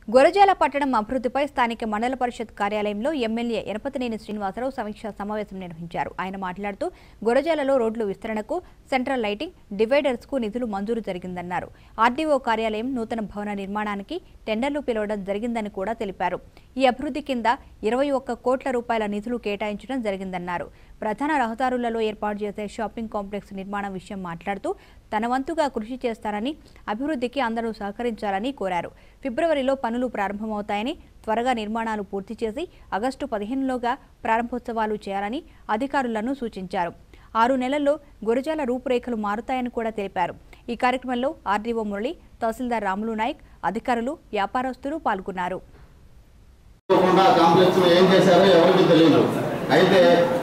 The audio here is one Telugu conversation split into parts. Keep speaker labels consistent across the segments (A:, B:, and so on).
A: గురజాల పట్టణం అభివృద్ధిపై స్థానిక మండల పరిషత్ కార్యాలయంలో ఎమ్మెల్యే ఎనపతినేని శ్రీనివాసరావు సమీక్షా సమావేశం నిర్వహించారు ఆయన మాట్లాడుతూ గురజాలలో రోడ్లు విస్తరణకు సెంట్రల్ లైటింగ్ డివైడర్స్ కు నిధులు మంజూరు జరిగిందన్నారు ఆర్డీఓ కార్యాలయం నూతన భవన నిర్మాణానికి టెండర్లు పిలవడం జరిగిందని కూడా తెలిపారు ఈ అభివృద్ధి కింద ఇరవై ఒక్క కోట్ల రూపాయల నిధులు కేటాయించడం జరిగిందన్నారు ప్రధాన రహదారులలో ఏర్పాటు చేసే షాపింగ్ కాంప్లెక్స్ నిర్మాణం విషయం మాట్లాడుతూ తన వంతుగా కృషి చేస్తారని అభివృద్ధికి అందరూ సహకరించాలని కోరారు ఫిబ్రవరిలో పనులు ప్రారంభమవుతాయని త్వరగా నిర్మాణాలు పూర్తి చేసి ఆగస్టు పదిహేనులోగా ప్రారంభోత్సవాలు చేయాలని అధికారులను సూచించారు ఆరు నెలల్లో గురజాల రూపురేఖలు మారుతాయని కూడా తెలిపారు ఈ కార్యక్రమంలో ఆర్డీఓ మురళి తహసీల్దార్ రాములు నాయక్ అధికారులు వ్యాపారస్తులు పాల్గొన్నారు
B: కాకుండా కాంప్లెక్స్ లో ఏం చేశారో ఎవరికి తెలియదు అయితే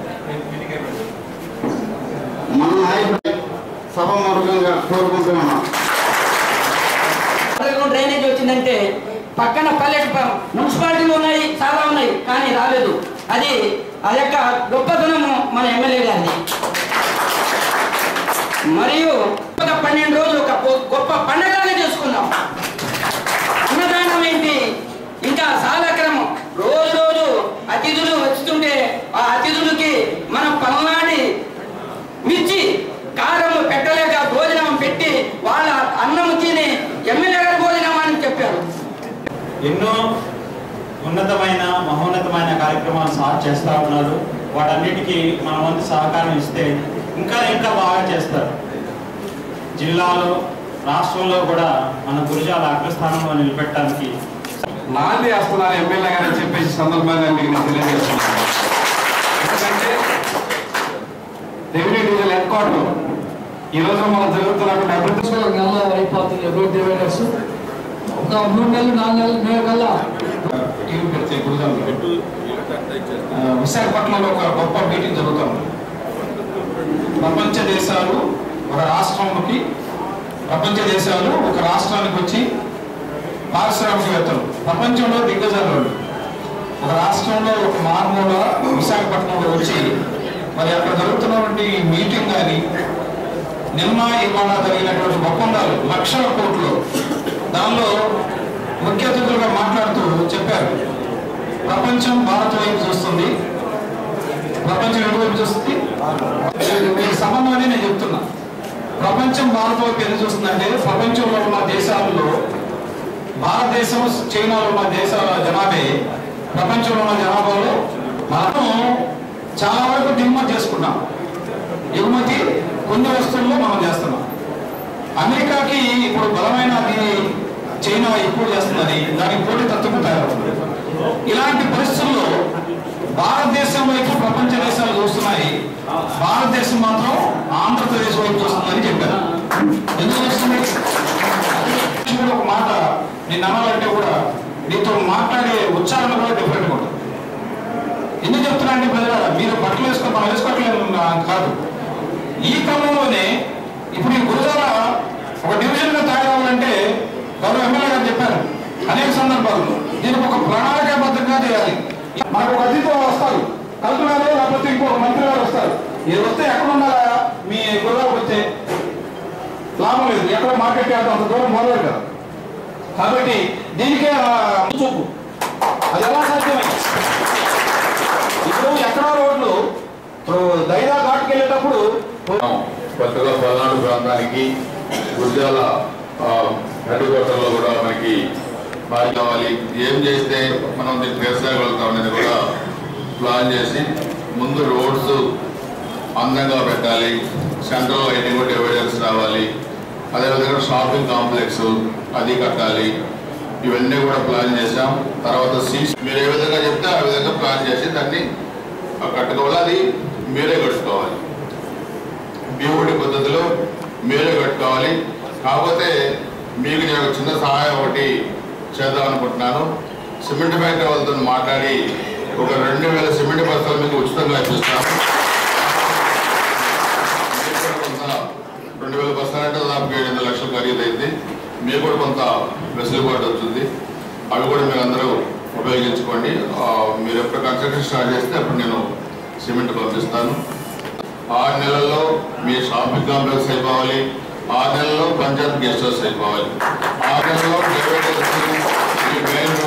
B: మన నాయకుడి సభ మార్గంగా కోరుకుంటున్నాం
C: పల్లెకు డ్రైనేజ్ వచ్చిందంటే పక్కన పల్లె మున్సిపాలిటీలు ఉన్నాయి చాలా ఉన్నాయి కానీ రాలేదు అది ఆ యొక్క గొప్పతనము మన ఎమ్మెల్యే గారిది మరియు ఒక పన్నెండు రోజులు ఒక గొ- గొప్ప పండగలాగా చేసుకున్నాం అన్నదానం ఏంటి ఇంకా సాలక్రమం రోజు రోజు అతిథులు వస్తుంటే ఆ అతిథులకి మనం పల్నాడి మిర్చి కారం పెట్టలేక భోజనం పెట్టి వాళ్ళ అన్నం తిని ఎమ్మెల్యే గారి భోజనం అని చెప్పారు
D: ఎన్నో ఉన్నతమైన మహోన్నతమైన కార్యక్రమాలు సాగు చేస్తూ ఉన్నారు వాటన్నిటికీ మన వంతు సహకారం ఇస్తే ఇంకా ఇంకా బాగా చేస్తారు జిల్లాలో రాష్ట్రంలో కూడా మన గురుజాల అగ్రస్థానంలో నిలబెట్టడానికి
E: నాంది వేస్తున్నారు ఎమ్మెల్యే గారు అని చెప్పేసి సందర్భంగా మీకు నేను తెలియజేస్తున్నాను ఎందుకంటే రెవెన్యూ డివిజన్ హెడ్ క్వార్టర్ ఈ రోజు మనం జరుగుతున్నటువంటి అభివృద్ధి
F: సో నెల అయిపోతుంది రోడ్ డివైడర్స్ ఒక మూడు నెలలు నాలుగు నెలలు మే కల్లా
E: టీవీ పెడితే గురుజాలు విశాఖపట్నంలో ఒక గొప్ప మీటింగ్ జరుగుతుంది ప్రపంచ దేశాలు ఒక రాష్ట్రంలోకి ప్రపంచ దేశాలు ఒక రాష్ట్రానికి వచ్చి పారిశ్రామికవేత్తలు ప్రపంచంలో దిగ్గజాలు వాళ్ళు. ఒక రాష్ట్రంలో ఒక మారుమూల విశాఖపట్నంలో వచ్చి మరి అక్కడ జరుగుతున్నటువంటి ఈ మీటింగ్ కానీ నిన్న ఇవాళ జరిగినటువంటి ఒప్పందాలు లక్షల కోట్లు దానిలో ముఖ్య అతిథులుగా మాట్లాడుతూ చెప్పారు ప్రపంచం భారత్ వైపు చూస్తుంది ప్రపంచం ఎటువైపు చూస్తుంది ఈ సంబంధమని నేను చెప్తున్నా ప్రపంచం భారత్ వైపు ఎందుకు చూస్తుందంటే ప్రపంచంలో ఉన్న దేశాలలో భారతదేశం చైనాలో ఉన్న దేశాల జనాభే ప్రపంచంలో ఉన్న జనాభాలో మనం చాలా వరకు దిగుమతి చేసుకున్నాం ఎగుమతి కొన్ని వస్తువుల్లో మనం చేస్తున్నాం అమెరికాకి ఇప్పుడు బలమైన అది చైనా ఎక్కువ చేస్తుందని దానికి పోటీ తత్వం తయారవుతుంది ఇలాంటి పరిస్థితుల్లో భారతదేశం వైపు ప్రపంచ దేశాలు చూస్తున్నాయి భారతదేశం మాత్రం ఆంధ్రప్రదేశ్ వైపు చూస్తుందని చెప్పారు ఎందుకు వస్తుంది కూడా ఒక మాట నేను అనాలంటే కూడా నీతో మాట్లాడే ఉచ్చారణ కూడా డిఫరెంట్గా ఉంటుంది ఎందుకు చెప్తున్నా అంటే ప్రజలారా మీరు బట్టలు వేసుకో మనం వేసుకోవట్లేదు కాదు ఈ క్రమంలోనే ఇప్పుడు ఈ గురుజాల ఒక డివిజన్ గా తయారవ్వాలంటే గౌరవ ఎమ్మెల్యే గారు చెప్పారు అనేక సందర్భాల్లో దీనికి ఒక ప్రణాళికాబద్ధంగా చేయాలి మనకు ఒక అతిథి వస్తారు కలెక్టర్ గారు లేకపోతే ఇంకొక మంత్రి గారు వస్తారు ఇది వస్తే ఎక్కడ ఉండాలా మీ గురుజాలకు వస్తే లాభం లేదు ఎక్కడ మార్కెట్ చేద్దాం అంత దూరం మొదలు కదా కాబట్టి దీనికే ఆ, చూపు అది ఎలా సాధ్యమైంది ఇప్పుడు ఎక్కడో రోడ్లు ఇప్పుడు దైదా ఘాట్కి వెళ్ళేటప్పుడు
G: కొత్తగా పల్నాడు ప్రాంతానికి గుర్జాల హెడ్ క్వార్టర్లో కూడా మనకి మారి కావాలి ఏం చేస్తే మనం దీన్ని తీర్చగలుగుతాం అనేది కూడా ప్లాన్ చేసి ముందు రోడ్స్ అందంగా పెట్టాలి సెంట్రల్ లైటింగ్ డివైడర్స్ రావాలి అదేవిధంగా షాపింగ్ కాంప్లెక్స్ అది కట్టాలి ఇవన్నీ కూడా ప్లాన్ చేశాం తర్వాత సీసీ మీరు ఏ విధంగా చెప్తే ఆ విధంగా ప్లాన్ చేసి దాన్ని కట్టుకోవాలి అది మీరే కట్టుకోవాలి బీఓడి పద్ధతిలో మీరే కట్టుకోవాలి కాకపోతే మీకు నేను ఒక చిన్న సహాయం ఒకటి చేద్దాం అనుకుంటున్నాను సిమెంట్ ఫ్యాక్టరీ వాళ్ళతో మాట్లాడి ఒక రెండు వేల సిమెంట్ బస్తాలు మీకు ఉచితంగా ఇప్పిస్తాను మీకు కూడా కొంత రెండు వేల బస్తాలు అంటే దాదాపు ఏడు ఎనిమిది లక్షలు ఖరీదైంది మీకు కూడా కొంత వెసులుబాటు వచ్చింది అవి కూడా మీరు అందరూ ఉపయోగించుకోండి ఆ, మీరు ఎప్పుడు కన్స్ట్రక్షన్ స్టార్ట్ చేస్తే అప్పుడు నేను సిమెంట్ పంపిస్తాను ఆరు నెలల్లో మీ షాపింగ్ కాంప్లెక్స్ అయిపోవాలి ఆరు నెలల్లో పంచాయత్ గెస్ట్ హౌస్ అయిపోవాలి ఆరు నెలల్లో డివైడర్స్, మీ main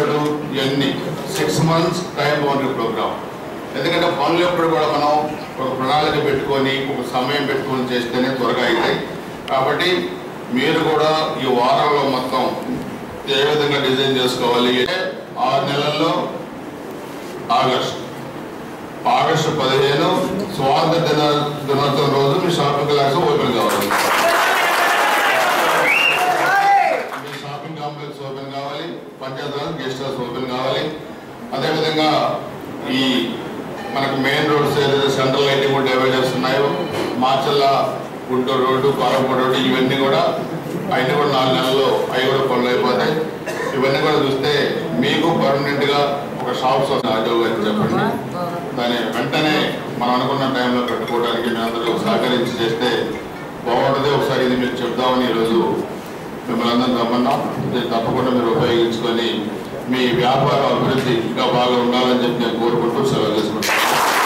G: months time boundary programme ఎందుకంటే పనులు ఎప్పుడు కూడా మనం ఒక ప్రణాళిక పెట్టుకొని ఒక సమయం పెట్టుకొని చేస్తేనే త్వరగా అవుతాయి కాబట్టి మీరు కూడా ఈ వారంలో మొత్తం ఏ విధంగా డిజైన్ చేసుకోవాలి అంటే ఆరు నెలల్లో ఆగస్ట్ ఆగస్టు పదిహేను స్వాతంత్ర దిన దినోత్సవం రోజు మీ షాపింగ్ క్లాస్ ఓపెన్ కావాలి మీ షాపింగ్ కాంప్లెక్స్ ఓపెన్ కావాలి పంచాయత్ గెస్ట్ హౌస్ ఓపెన్ కావాలి అదేవిధంగా ఈ మనకు మెయిన్ రోడ్స్ ఏదైతే సెంట్రల్ లైటింగ్ డివైడర్స్ ఉన్నాయో మార్చల్ల గుంటూరు రోడ్డు పాలపూడి రోడ్డు ఇవన్నీ కూడా అవన్నీ కూడా నాలుగు నెలల్లో అవి కూడా పనులు అయిపోతాయి ఇవన్నీ కూడా చూస్తే మీకు పర్మనెంట్ గా ఒక షాప్స్ రాజీవ్ గారికి చెప్పండి దాన్ని వెంటనే మనం అనుకున్న టైంలో పెట్టుకోవడానికి మీ అందరూ సహకరించి చేస్తే బాగుంటుంది ఒకసారి ఇది మీకు చెప్దామని ఈరోజు మిమ్మల్ని అందరం రమ్మన్నాం ఇది తప్పకుండా మీరు ఉపయోగించుకొని మీ వ్యాపార అభివృద్ధి ఇంకా బాగా ఉండాలని చెప్పి నేను కోరుకుంటూ సెలవు తీసుకుంటాను